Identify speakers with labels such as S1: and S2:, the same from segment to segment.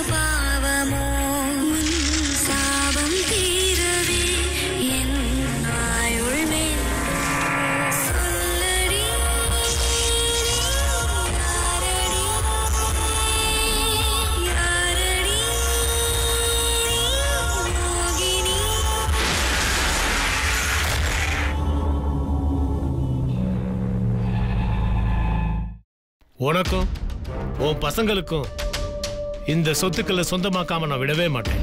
S1: பாவமோ உன் சாபம் தீரவே என் ஆயுள் வேண்டும் சொல்லடி யாரடி யாரடி மோகினி
S2: உனக்கும் உன் பசங்களுக்கும் இந்த சொத்துக்களை சொந்தமாக்காம நான் விடவே மாட்டேன்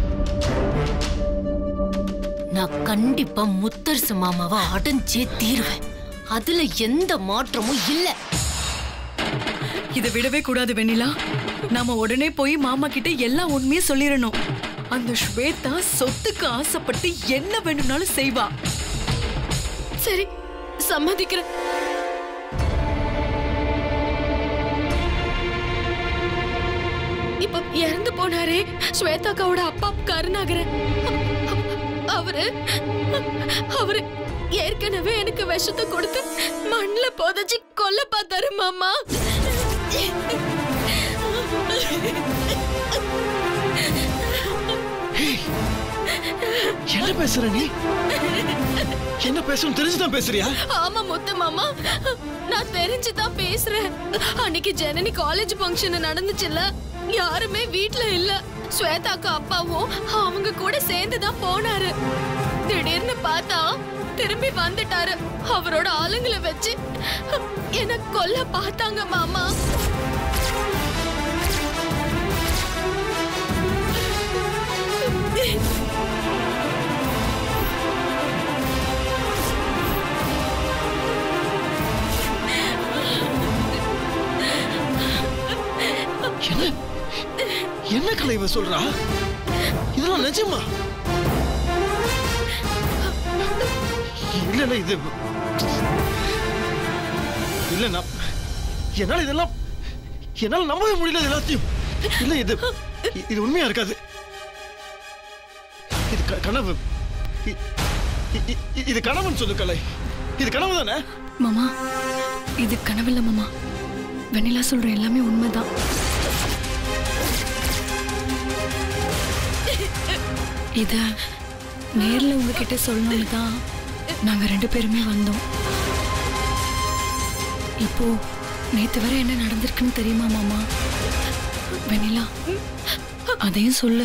S3: நான் கண்டிப்பா முத்தரசு மாமாவை அடைஞ்சே தீருவேன் அதுல எந்த மாற்றமும் இல்ல
S4: இதை விடவே கூடாது வெண்ணிலா நாம உடனே போய் மாமா கிட்ட எல்லா உண்மையும் சொல்லிடணும் அந்த ஸ்வேதா சொத்துக்கு ஆசைப்பட்டு என்ன வேணும்னாலும் செய்வா
S5: சரி சம்மதிக்கிறேன் இப்ப இறந்து போனாரே ஸ்வேதாக்காவோட அப்பா கருணாகரன் அவரு அவரு ஏற்கனவே எனக்கு விஷத்தை கொடுத்து மண்ணுல புதைச்சி கொல்ல பார்த்தாரு மாமா
S6: என்ன பேசுற நீ என்ன பேசணும் தெரிஞ்சுதான் பேசுறியா
S5: ஆமா முத்து மாமா நான் தெரிஞ்சுதான் பேசுறேன் அன்னைக்கு ஜனனி காலேஜ் ஃபங்க்ஷன் நடந்துச்சுல்ல யாருமே வீட்ல இல்ல ஸ்வேதாக்கு அப்பாவும் அவங்க கூட சேர்ந்து தான் போனாரு திடீர்னு பார்த்தா திரும்பி வந்துட்டாரு அவரோட ஆளுங்களை வச்சு என்ன கொல்ல பார்த்தாங்க மாமா
S6: என்ன என்ன கலை இவ சொல்றா இதெல்லாம் நிஜமா இல்ல இல்ல இது இல்ல நான் என்னால இதெல்லாம் என்னால நம்பவே முடியல இது எல்லாத்தையும் இல்ல இது இ- இது உண்மையா இருக்காது இது க- கனவு இ- இ- இ- இது கனவுன்னு சொல்லு கலை இது கனவு தானே
S4: மாமா இது கனவில்ல மாமா வெண்ணிலா சொல்ற எல்லாமே உண்மைதான் இத நேர்ல உங்ககிட்ட சொல்லணும்னு தான் நாங்க ரெண்டு பேருமே வந்தோம் இப்போ நேத்து வரை என்ன நடந்திருக்குன்னு தெரியுமா மாமா வெண்ணிலா அதையும் சொல்லு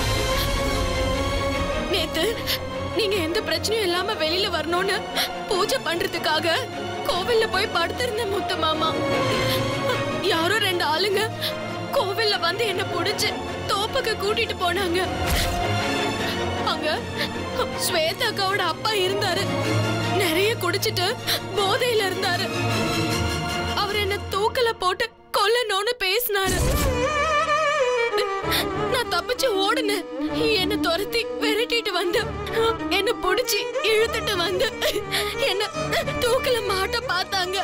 S5: நேத்து நீங்க எந்த பிரச்சனையும் இல்லாம வெளியில வரணும்னு பூஜை பண்றதுக்காக கோவில்ல போய் படுத்திருந்த முத்து மாமா யாரோ ரெண்டு ஆளுங்க கோவில்ல வந்து என்ன புடிச்சு தோப்புக்கு கூட்டிட்டு போனாங்க அங்க ஸ்வேதா அக்காவோட அப்பா இருந்தாரு நிறைய குடிச்சிட்டு போதையில இருந்தாரு அவர் என்ன தூக்கல போட்டு கொல்லணும்னு பேசினாரு நான் தப்பிச்சு ஓடுனேன் என்ன துரத்தி விரட்டிட்டு வந்து என்ன புடிச்சு இழுத்துட்டு வந்து என்ன தூக்கல மாட்ட பார்த்தாங்க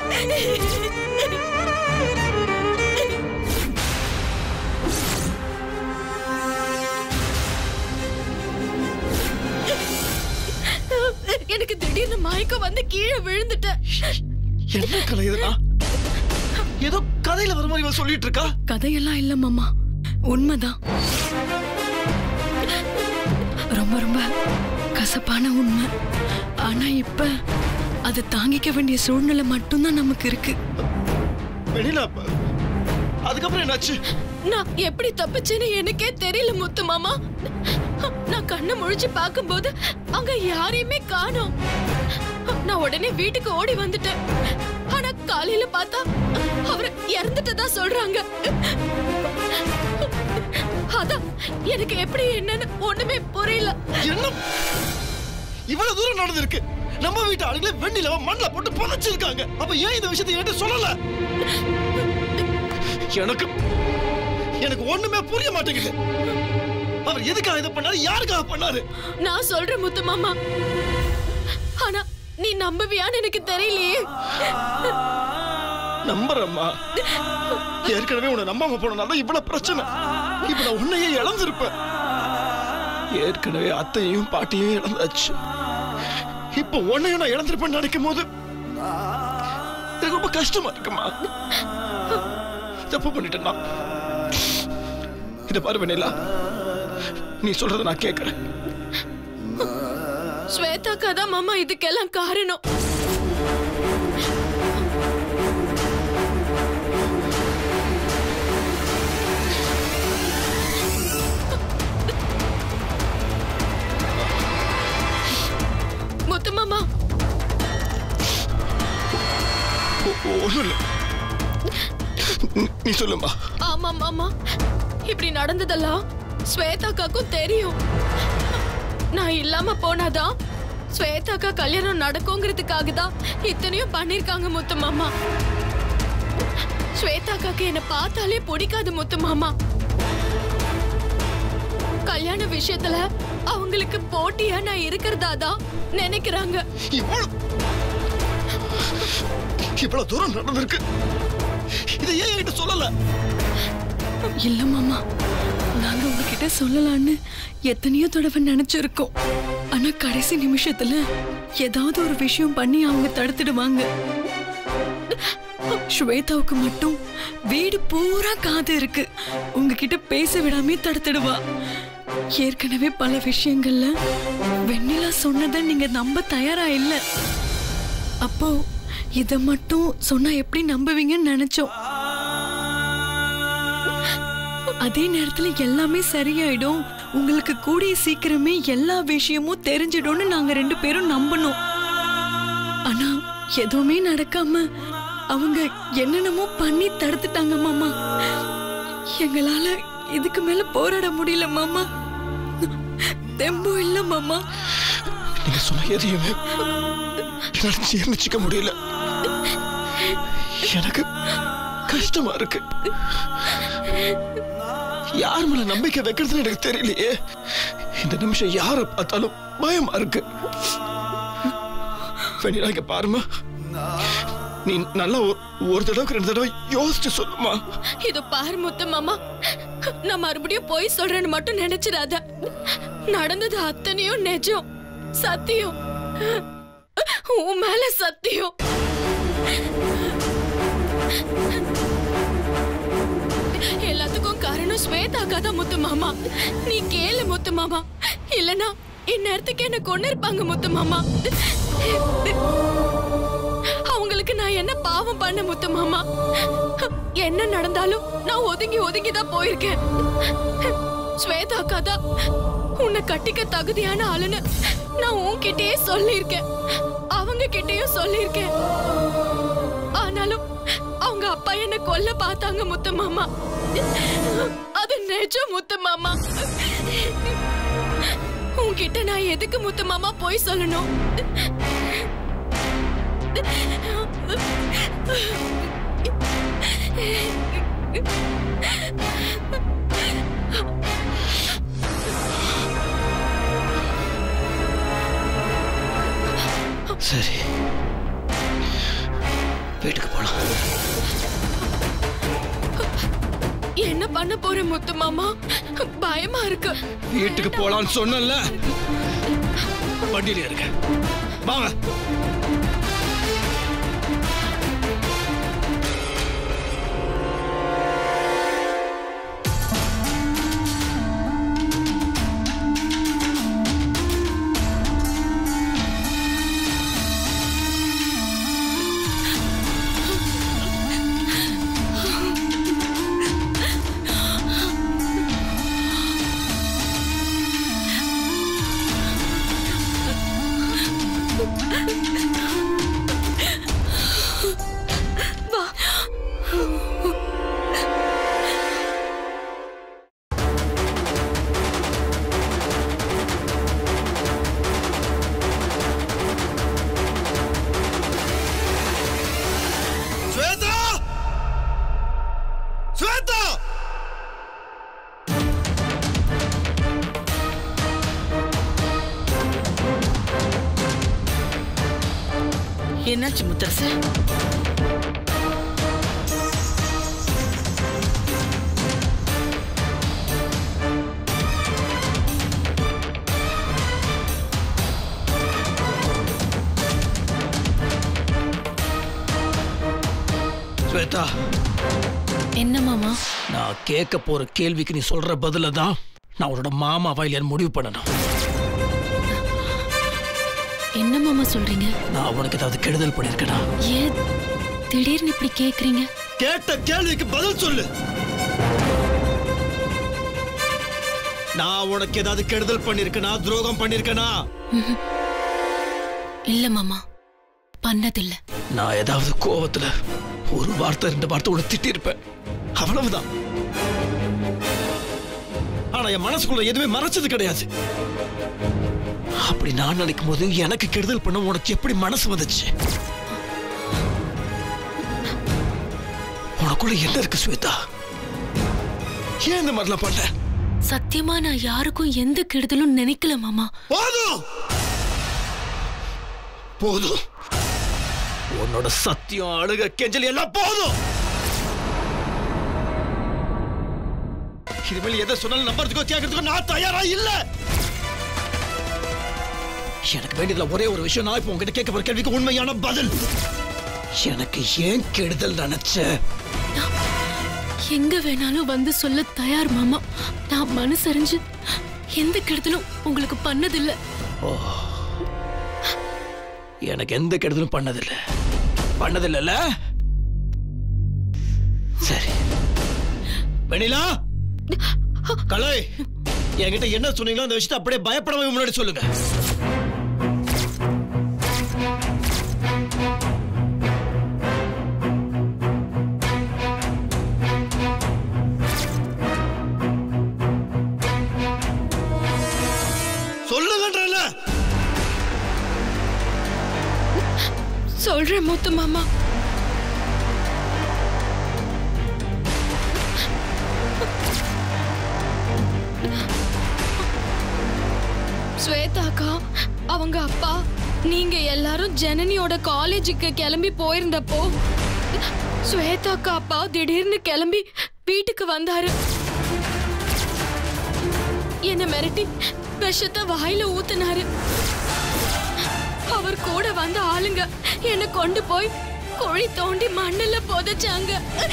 S5: எனக்கு திடீர்னு மயக்கம் வந்து கீழே விழுந்துட்டேன்
S6: என்ன கலை இதெல்லாம் ஏதோ கதையில வர மாதிரி இவ சொல்லிட்டு இருக்கா
S4: கதையெல்லாம் இல்ல மாமா உண்மைதான் ரொம்ப ரொம்ப கசப்பான உண்மை ஆனா இப்ப அதை தாங்கிக்க வேண்டிய சூழ்நிலை மட்டும்தான் நமக்கு இருக்கு
S6: வெளியில அதுக்கப்புறம் என்னாச்சு
S5: நான் எப்படி தப்பிச்சேன்னு எனக்கே தெரியல முத்து மாமா நான் கண்ணை முழிச்சு பார்க்கும்போது அங்க யாரையுமே காணோம் நான் உடனே வீட்டுக்கு ஓடி வந்துட்டேன் ஆனா காலையில பார்த்தா அவர் இறந்துட்டதா சொல்றாங்க அதான் எனக்கு எப்படி என்னன்னு ஒண்ணுமே புரியல
S6: என்ன இவ்வளவு தூரம் நடந்திருக்கு நம்ம வீட்டு ஆளுங்களே வெண்ணில மண்ணில போட்டு புதைச்சிருக்காங்க அப்ப ஏன் இந்த விஷயத்தை என்கிட்ட சொல்லல எனக்கு எனக்கு ஒண்ணுமே புரிய மாட்டேங்குது அவர் எதுக்காக இதை பண்ணாரு யாருக்காக பண்ணாரு
S5: நான் சொல்றேன் முத்து மாமா ஆனா நீ நம்புவியான்னு எனக்கு தெரியலையே
S6: நம்புறம்மா ஏற்கனவே உன்னை நம்பாம போனனால இவ்வளவு பிரச்சனை இப்ப நான் உன்னையே இழந்திருப்பேன் ஏற்கனவே அத்தையும் பாட்டியும் இழந்தாச்சு இப்ப உன்னையும் நான் இழந்திருப்பேன்னு நினைக்கும் போது எனக்கு ரொம்ப கஷ்டமா இருக்குமா தப்பு பண்ணிட்டேன் நான். இத பாரு வெண்ணிலா நீ சொல்றத நான் கேட்கறேன்
S5: ஸ்வேதாக்கா தான் மாமா இதுக்கெல்லாம் காரணம் முத்து மாமா
S6: ஒன்றும் இல்லை நீ சொல்லுமா
S5: ஆமா மாமா இப்படி நடந்ததெல்லாம் ஸ்வேதாக்காக்கும் தெரியும் நான் இல்லாம போனாதான் ஸ்வேதாக்கா கல்யாணம் நடக்குங்கிறதுக்காக தான் இத்தனையும் பண்ணிருக்காங்க முத்து மாமா ஸ்வேதாக்காக்கு என்ன பார்த்தாலே பிடிக்காது முத்து மாமா கல்யாண விஷயத்துல அவங்களுக்கு போட்டியா நான் இருக்கிறதா தான் நினைக்கிறாங்க
S6: இவ்வளவு இவ்வளவு தூரம் நடந்திருக்கு இதை ஏன் என்கிட்ட சொல்லல
S4: இல்ல மாமா நாங்க உங்ககிட்ட சொல்லலான்னு எத்தனையோ தடவை நினைச்சிருக்கோம் ஆனா கடைசி நிமிஷத்துல ஏதாவது ஒரு விஷயம் பண்ணி அவங்க தடுத்துடுவாங்க ஸ்வேதாவுக்கு மட்டும் வீடு பூரா காது இருக்கு உங்ககிட்ட பேச விடாம தடுத்துடுவா ஏற்கனவே பல விஷயங்கள்ல வெண்ணிலா சொன்னதை நீங்க நம்ப தயாரா இல்ல அப்போ இத மட்டும் சொன்னா எப்படி நம்புவீங்கன்னு நினைச்சோம் அதே நேரத்துல எல்லாமே சரியாயிடும் உங்களுக்கு கூடிய சீக்கிரமே எல்லா விஷயமும் தெரிஞ்சிடும்னு நாங்க ரெண்டு பேரும் நம்பணும் ஆனா எதுவுமே நடக்காம அவங்க என்னென்னமோ பண்ணி தடுத்துட்டாங்க மாமா எங்களால இதுக்கு மேல போராட முடியல மாமா தெம்பு இல்ல மாமா
S6: நீங்க சொன்ன எதையுமே என்னால ஜீர்ணிச்சுக்க முடியல எனக்கு கஷ்டமா இருக்கு யார் மேல நம்பிக்கை வைக்கிறதுன்னு எனக்கு தெரியலையே இந்த நிமிஷம் யார பார்த்தாலும் பயமா இருக்கு வெண்ணிலா இங்க பாருமா நீ நல்லா ஒரு- ஒரு தடவைக்கு ரெண்டு தடவை யோசிச்சு சொல்லுமா
S5: இது பாரு முத்து மாமா நான் மறுபடியும் போய் சொல்றேன்னு மட்டும் நினைச்சிடாத நடந்தது அத்தனையும் நிஜம் சத்தியம் உன் மேல சத்தியம் எல்லாத்துக்கும் காரணம் ஸ்வேதாக்கா தான் முத்து மாமா நீ கேளு முத்து மாமா இல்லனா இந்நேரத்துக்கு என்ன கொண்டு இருப்பாங்க முத்து மாமா அவங்களுக்கு நான் என்ன பாவம் பண்ண முத்து மாமா என்ன நடந்தாலும் நான் ஒதுங்கி ஒதுங்கி தான் போயிருக்கேன் ஸ்வேதா கதா உன்னை கட்டிக்க தகுதியான ஆளுன்னு நான் உன்கிட்டயே சொல்லியிருக்கேன் அவங்க கிட்டயும் சொல்லியிருக்கேன் ஆனாலும் அவங்க அப்பா என்ன கொல்ல பார்த்தாங்க முத்து மாமா அது நிஜம் முத்து மாமா உன்கிட்ட நான் எதுக்கு முத்து மாமா போய் சொல்லணும்
S6: சரி வீட்டுக்கு போலாம்
S5: என்ன பண்ண போற முத்து மாமா பயமா இருக்கு
S6: வீட்டுக்கு போலான்னு சொன்னல வண்டியில இருக்க வாங்க ஸ்வேதா ஸ்வேதா
S7: என்னாச்சு முத்தரசு
S6: ஸ்வேதா
S3: என்ன மாமா
S6: நான் கேட்க போற கேள்விக்கு நீ சொல்ற பதில தான் நான் உன்னோட மாமாவா இல்லையான்னு முடிவு பண்ணணும்
S5: என்ன மாமா சொல்றீங்க
S6: நான் உனக்கு ஏதாவது கெடுதல் பண்ணிருக்கேனா
S5: ஏன் திடீர்னு இப்படி கேக்குறீங்க
S6: கேட்ட கேள்விக்கு பதில் சொல்லு நான் உனக்கு ஏதாவது கெடுதல் பண்ணிருக்கனா துரோகம் பண்ணிருக்கனா
S5: இல்ல மாமா பண்ணதில்ல
S6: நான் ஏதாவது கோவத்துல ஒரு வார்த்தை ரெண்டு வார்த்தை உன திட்டிருப்பேன் அவ்வளவுதான் ஆனா என் மனசுக்குள்ள எதுவுமே மறைச்சது கிடையாது அப்படி நான் நினைக்கும் போது எனக்கு கெடுதல் பண்ண உனக்கு எப்படி மனசு வந்துச்சு உனக்குள்ள என்ன இருக்கு ஸ்வேதா ஏன் இந்த மாதிரிலாம் பண்ண
S5: சத்தியமா நான் யாருக்கும் எந்த கெடுதலும் நினைக்கல மாமா
S6: போதும் போதும் உன்னோட சத்தியம் அழுக கெஞ்சல் எல்லாம் போதும் இனிமேல் எதை சொன்னாலும் நம்புறதுக்கோ கேட்கறதுக்கோ நான் தயாரா இல்ல எனக்கு வேண்டியதுல ஒரே ஒரு விஷயம் நான் இப்போ உங்ககிட்ட கேட்க போற கேள்விக்கு உண்மையான பதில் எனக்கு ஏன் கெடுதல் நினைச்ச
S5: எங்க வேணாலும் வந்து சொல்ல தயார் மாமா நான் மனசறிஞ்சு எந்த கெடுதலும் உங்களுக்கு பண்ணதில்ல
S6: எனக்கு எந்த கெடுதலும் பண்ணதில்லை பண்ணதில்லைல்ல சரி வெண்ணிலா கலை என்கிட்ட என்ன சொன்னீங்களோ அந்த விஷயத்தை அப்படியே பயப்படாம முன்னாடி சொல்லுங்க சொல்லுங்கன்றல
S5: சொல்றேன் மூத்த மாமா ஸ்வேதாக்கா அவங்க அப்பா நீங்க எல்லாரும் ஜனனியோட காலேஜுக்கு கிளம்பி போயிருந்தப்போ ஸ்வேதாக்கா அப்பா திடீர்னு கிளம்பி வீட்டுக்கு வந்தாரு என்ன மிரட்டி விஷத்தை வாயில ஊத்துனாரு அவர் கூட வந்த ஆளுங்க என்ன கொண்டு போய் குழி தோண்டி மண்ணுல புதைச்சாங்க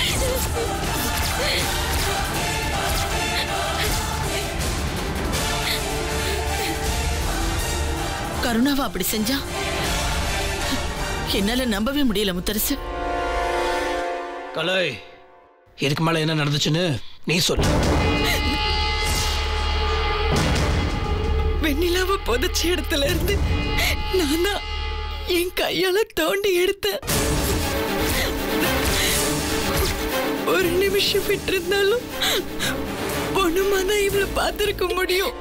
S7: கருணாவா அப்படி செஞ்சா என்னால நம்பவே முடியல முத்தரசு
S6: கலை இதுக்கு மேல என்ன நடந்துச்சுன்னு நீ சொல்லு
S4: வெண்ணிலாவை புதைச்ச இடத்துல இருந்து நான் தான் என் கையால தோண்டி எடுத்தேன் ஒரு நிமிஷம் விட்டிருந்தாலும் பொண்ணுமா தான் இவளை பார்த்திருக்க முடியும்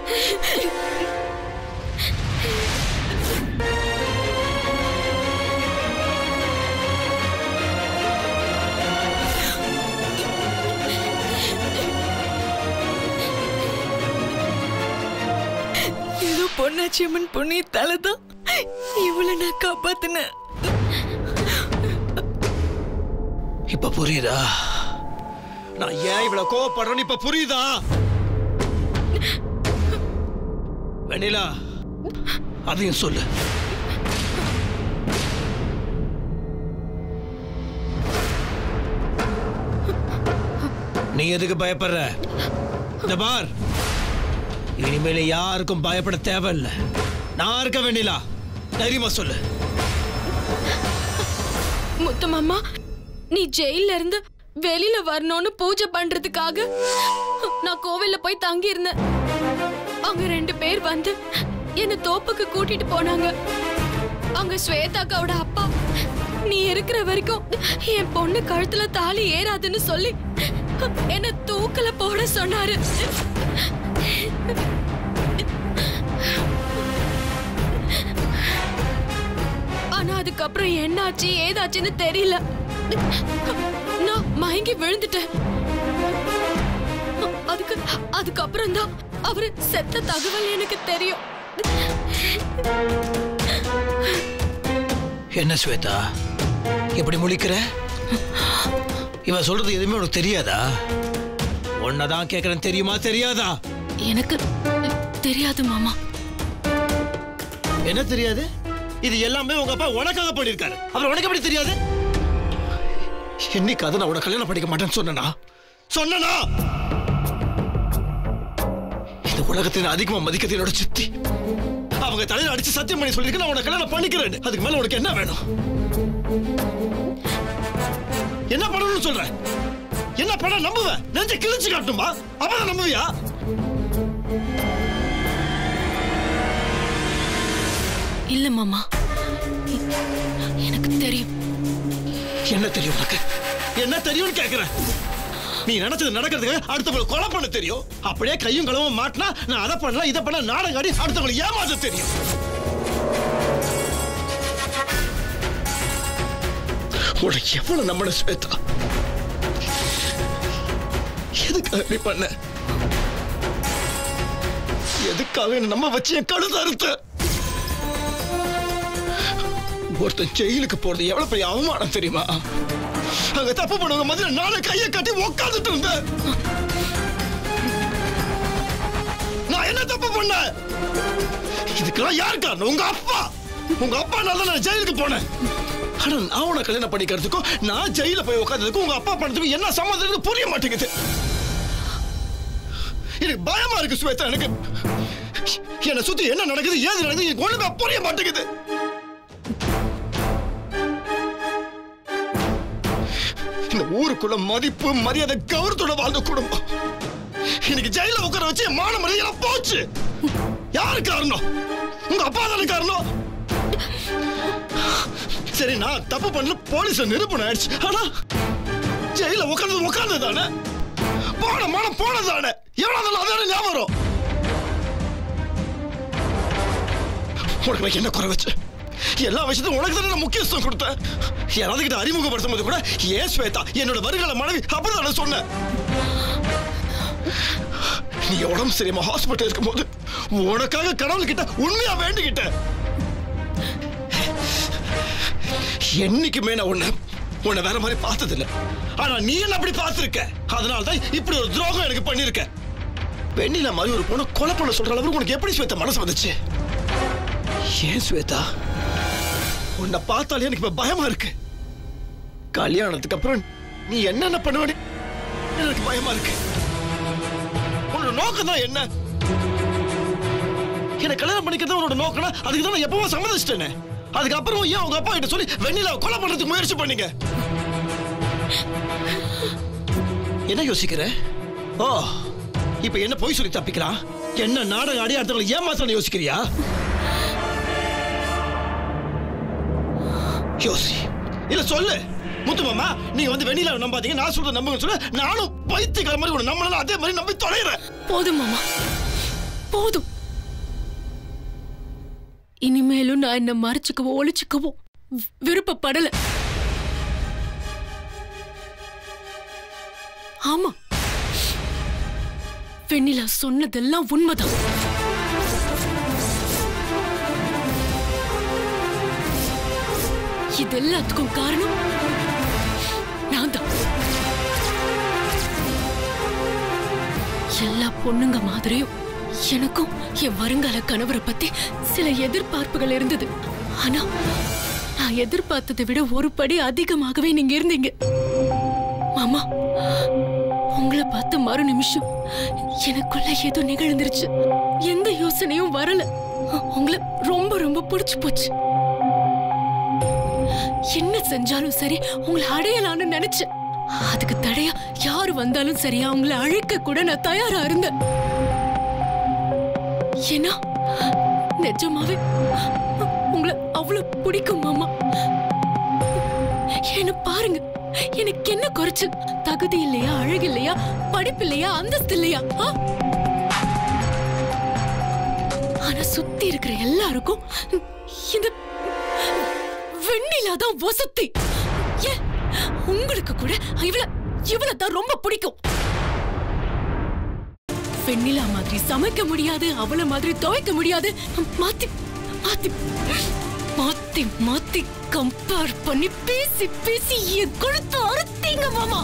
S4: ஏதோ பொன்னாச்சி அம்மன் புண்ணியத்தால தான் இவளை நான் காப்பாத்தினேன்
S6: இப்ப புரியுதா நான் ஏன் இவ்வளவு கோவப்படுறேன்னு இப்ப புரியுதா வெண்ணிலா அதையும் சொல்லு நீ எதுக்கு பயப்படுற இந்த பார் இனிமேல யாருக்கும் பயப்பட தேவையில்லை நான் இருக்க வெண்ணிலா தைரியமா சொல்லு
S5: முத்து மாமா நீ ஜெயில இருந்து வெளியில வரணும்னு பூஜை பண்றதுக்காக நான் கோவில்ல போய் தங்கி இருந்தேன் அங்க ரெண்டு பேர் வந்து என்ன தோப்புக்கு கூட்டிட்டு போனாங்க அங்க ஸ்வேதாக்காவோட அப்பா நீ இருக்கிற வரைக்கும் என் பொண்ணு கழுத்துல தாலி ஏறாதுன்னு சொல்லி என்ன தூக்கல போட சொன்னாரு ஆனா அதுக்கப்புறம் என்னாச்சு ஏதாச்சுன்னு தெரியல நான் மயங்கி விழுந்துட்டேன் அதுக்கு அதுக்கப்புறம் தான் அவரு செத்த தகவல் எனக்கு தெரியும்
S6: என்ன ஸ்வேதா இப்படி முழிக்கிற இவன் சொல்றது எதுவுமே உனக்கு தெரியாதா உன்னதான் கேக்குறேன் தெரியுமா தெரியாதா
S5: எனக்கு தெரியாது மாமா
S6: என்ன தெரியாது இது எல்லாமே உங்க அப்பா உனக்காக பண்ணிருக்காரு அவர் உனக்கு எப்படி தெரியாது என்னைக்கு அதை நான் உன கல்யாணம் பண்ணிக்க மாட்டேன்னு சொன்னா சொன்னனா இந்த உலகத்தின் அதிகமா மதிக்கிறது என்னோட சித்தி அவங்க தலையில அடிச்சு சத்தியம் பண்ணி சொல்லிருக்கு நான் உனக்கு கல்யாணம் பண்ணிக்கிறேன் அதுக்கு மேல உனக்கு என்ன வேணும் என்ன பண்ணணும்னு சொல்ற என்ன பண்ண நம்புவ நெஞ்ச கிழிச்சு காட்டுமா அப்பதான் நம்புவியா
S3: இல்ல மாமா எ- எனக்கு தெரியும்
S6: என்ன தெரியும் உனக்கு என்ன தெரியும்னு கேக்குறேன் நீ நினைச்சது நடக்கிறதுக்கு அடுத்தவங்களை கொலை பண்ண தெரியும் அப்படியே கையும் களவும் மாட்டினா நான் அதை பண்ணல இதை பண்ண நாடகம் ஆடி அடுத்தவங்களை ஏமாத்த தெரியும் உனக்கு எவ்வளவு நம்பன ஸ்வேதா எதுக்காக இப்படி பண்ண எதுக்காக என்னை நம்ப வச்சு என் கழுத அறுத்த ஒருத்தன் ஜெயிலுக்கு போறது எவ்வளவு பெரிய அவமானம் தெரியுமா அங்க தப்பு பண்ணவங்க மாதிரி நானே கையை கட்டி உட்கார்ந்துட்டு இருந்தேன் நான் என்ன தப்பு பண்ணேன் இதுக்கெல்லாம் யார் காரணம் உங்க அப்பா உங்க அப்பா நல்லா நான் ஜெயிலுக்கு போனேன் ஆனா நான் உன கல்யாணம் பண்ணிக்கிறதுக்கும் நான் ஜெயில போய் உட்கார்ந்ததுக்கும் உங்க அப்பா பண்ணதுக்கும் என்ன சம்மந்தம் புரிய மாட்டேங்குது எனக்கு பயமா இருக்கு ஸ்வேதா எனக்கு என்னை சுத்தி என்ன நடக்குது ஏது நடக்குது எனக்கு ஒண்ணுமே புரிய மாட்டேங்குது இந்த ஊருக்குள்ள மதிப்பு மரியாதை கௌரவத்தோட வாழ்ந்த குடும்பம் இன்னைக்கு ஜெயில உட்கார வச்சு என் மான மரியாதை போச்சு யாரு காரணம் உங்க அப்பா தானே காரணம் சரி நான் தப்பு பண்ணல போலீஸ்ல நிரூபணம் ஆயிடுச்சு ஆனா ஜெயில உட்கார்ந்து உட்கார்ந்து தானே போன மானம் போனதானே எவ்வளவு நாள் அதானே ஞாபகம் வரும் உனக்கு நான் என்ன குறை வச்சு எல்லா விஷயத்தையும் உனக்கு தானே நான் முக்கியத்துவம் கொடுத்தேன் யாராவது கிட்ட அறிமுகப்படுத்தும் போது கூட ஏன் ஸ்வேதா என்னோட வருகால மனைவி அப்படிதானே சொன்னேன் நீ உடம்பு சரியாம ஹாஸ்பிட்டல் இருக்கும்போது உனக்காக கடவுள் கிட்ட உண்மையா வேண்டிக்கிட்ட என்னைக்குமே நான் உன்னை உன்னை வேற மாதிரி பார்த்தது இல்ல ஆனா நீ என்ன அப்படி பார்த்திருக்க அதனால தான் இப்படி ஒரு துரோகம் எனக்கு பண்ணிருக்க வெண்ணில மாதிரி ஒரு பொண்ணு கொலை பண்ண சொல்ற அளவுக்கு உனக்கு எப்படி ஸ்வேதா மனசு வந்துச்சு ஏன் ஸ்வேதா உன்னை பார்த்தாலே எனக்கு இப்ப பயமா இருக்கு கல்யாணத்துக்கு அப்புறம் நீ என்னென்ன பண்ணுவனு எனக்கு பயமா இருக்கு உன்னோட நோக்கம் தான் என்ன என்ன கல்யாணம் பண்ணிக்கிறது உன்னோட நோக்கம்னா அதுக்கு தான் நான் எப்பவும் சம்மதிச்சிட்டேனே அதுக்கப்புறம் ஏன் உங்க அப்பா கிட்ட சொல்லி வெண்ணில கொலை பண்றதுக்கு முயற்சி பண்ணீங்க என்ன யோசிக்கிற ஓ இப்ப என்ன போய் சொல்லி தப்பிக்கலாம் என்ன நாடகம் ஆடி அடுத்தவங்களை ஏமாத்தணும் யோசிக்கிறியா யோசி இல்ல சொல்லு முத்து மாமா நீங்க வந்து வெண்ணில நம்பாதீங்க நான் சொல்றத நம்புங்க சொல்லு நானும் பைத்தியக்கார மாதிரி உன்னை நம்பலாம் அதே மாதிரி நம்பி தொலைறேன்
S5: போதும் மாமா போதும் இனிமேலும் நான் என்ன மறைச்சுக்கவோ ஒளிச்சுக்கவோ வி- விருப்பப்படல ஆமா வெண்ணிலா சொன்னதெல்லாம் உண்மைதான் இது எல்லாத்துக்கும் காரணம் நான் தான் எல்லா பொண்ணுங்க மாதிரியும் எனக்கும் என் வருங்கால கணவரை பத்தி சில எதிர்பார்ப்புகள் இருந்தது ஆனா நான் எதிர்பார்த்ததை விட ஒரு படி அதிகமாகவே நீங்க இருந்தீங்க மாமா உங்களை பார்த்த மறு நிமிஷம் எனக்குள்ள ஏதோ நிகழ்ந்துருச்சு எந்த யோசனையும் வரல உங்களை ரொம்ப ரொம்ப பிடிச்சு போச்சு என்ன செஞ்சாலும் சரி உங்களை அடையலாம்னு நினைச்சேன் அதுக்கு தடையா யாரு வந்தாலும் சரியா உங்களை அழைக்க கூட நான் தயாரா இருந்தேன் ஏன்னா நிஜமாவே உங்களை அவ்வளவு பிடிக்கும் மாமா என்ன பாருங்க எனக்கு என்ன குறைச்சல் தகுதி இல்லையா அழகு இல்லையா படிப்பு இல்லையா அந்தஸ்து இல்லையா ஆ? ஆனா சுத்தி இருக்கிற எல்லாருக்கும் இந்த வெண்ணிலா தான் வசதி ஏன் உங்களுக்கு கூட இவள இவள தான் ரொம்ப பிடிக்கும் வெண்ணிலா மாதிரி சமைக்க முடியாது அவள மாதிரி துவைக்க முடியாது மாத்தி மாத்தி மாத்தி மாத்தி கம்பேர் பண்ணி பேசி பேசி என் கொழுத்து அறுத்தீங்க மாமா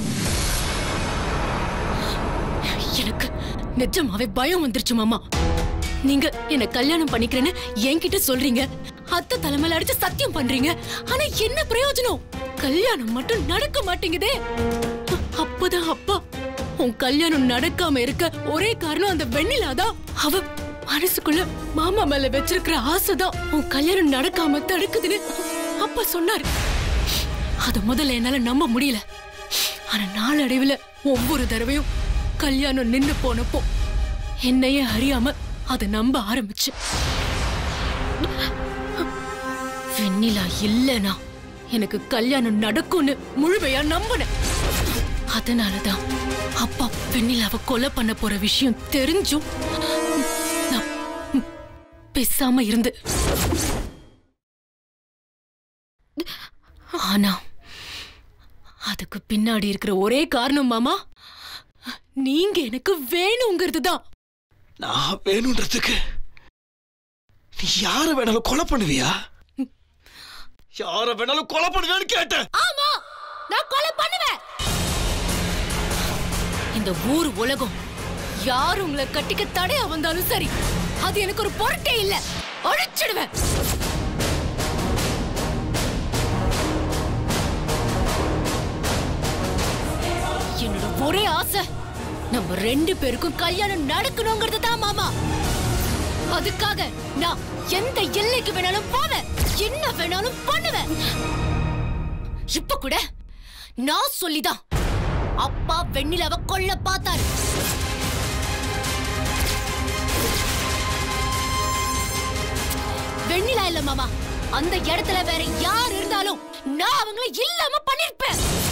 S5: எனக்கு நிஜமாவே பயம் வந்துருச்சு மாமா நீங்க என்ன கல்யாணம் பண்ணிக்கிறேன்னு என்கிட்ட சொல்றீங்க அத்தை தலைமையில அடிச்சு சத்தியம் பண்றீங்க ஆனா என்ன பிரயோஜனம் கல்யாணம் மட்டும் நடக்க மாட்டேங்குதே அ- அப்பதான் அப்பா உன் கல்யாணம் நடக்காம இருக்க ஒரே காரணம் அந்த வெண்ணிலா தான் அவ மனசுக்குள்ள மாமா மேல வச்சிருக்கிற ஆசைதான் உன் கல்யாணம் நடக்காம தடுக்குதுன்னு அப்பா சொன்னாரு அத முதல்ல என்னால நம்ப முடியல ஆனா நாளடைவுல ஒவ்வொரு தடவையும் கல்யாணம் நின்னு போனப்போ என்னையே அறியாம அதை நம்ப ஆரம்பிச்சு வெண்ணிலா இல்லனா எனக்கு கல்யாணம் நடக்கும்னு முழுமையா நம்பினேன் அதனாலதான் அப்பா வெண்ணிலாவை கொலை பண்ண போற விஷயம் தெரிஞ்சும் நான் பேசாம இருந்து ஆனா அதுக்கு பின்னாடி இருக்கிற ஒரே காரணம் மாமா நீங்க எனக்கு வேணுங்கிறது தான்
S6: நான் வேணுன்றதுக்கு நீ யார வேணாலும் கொலை பண்ணுவியா யார வேணாலும் கொலை பண்ணுவியான்னு கேட்டேன்
S5: ஆமா நான் கொலை பண்ணுவேன் இந்த ஊர் உலகம் யார் உங்களை கட்டிக்க தடையா வந்தாலும் சரி அது எனக்கு ஒரு பொருட்டே இல்ல அழிச்சிடுவேன் என்னோட ஒரே ஆசை நம்ம ரெண்டு பேருக்கும் கல்யாணம் நடக்கணுங்கிறது தான் மாமா அதுக்காக நான் எந்த எல்லைக்கு வேணாலும் போவேன் என்ன வேணாலும் பண்ணுவேன் இப்ப கூட நான் சொல்லிதான் அப்பா வெண்ணிலவ கொல்ல பார்த்தாரு வெண்ணிலா இல்ல மாமா அந்த இடத்துல வேற யார் இருந்தாலும் நான் அவங்கள இல்லாம பண்ணிருப்பேன்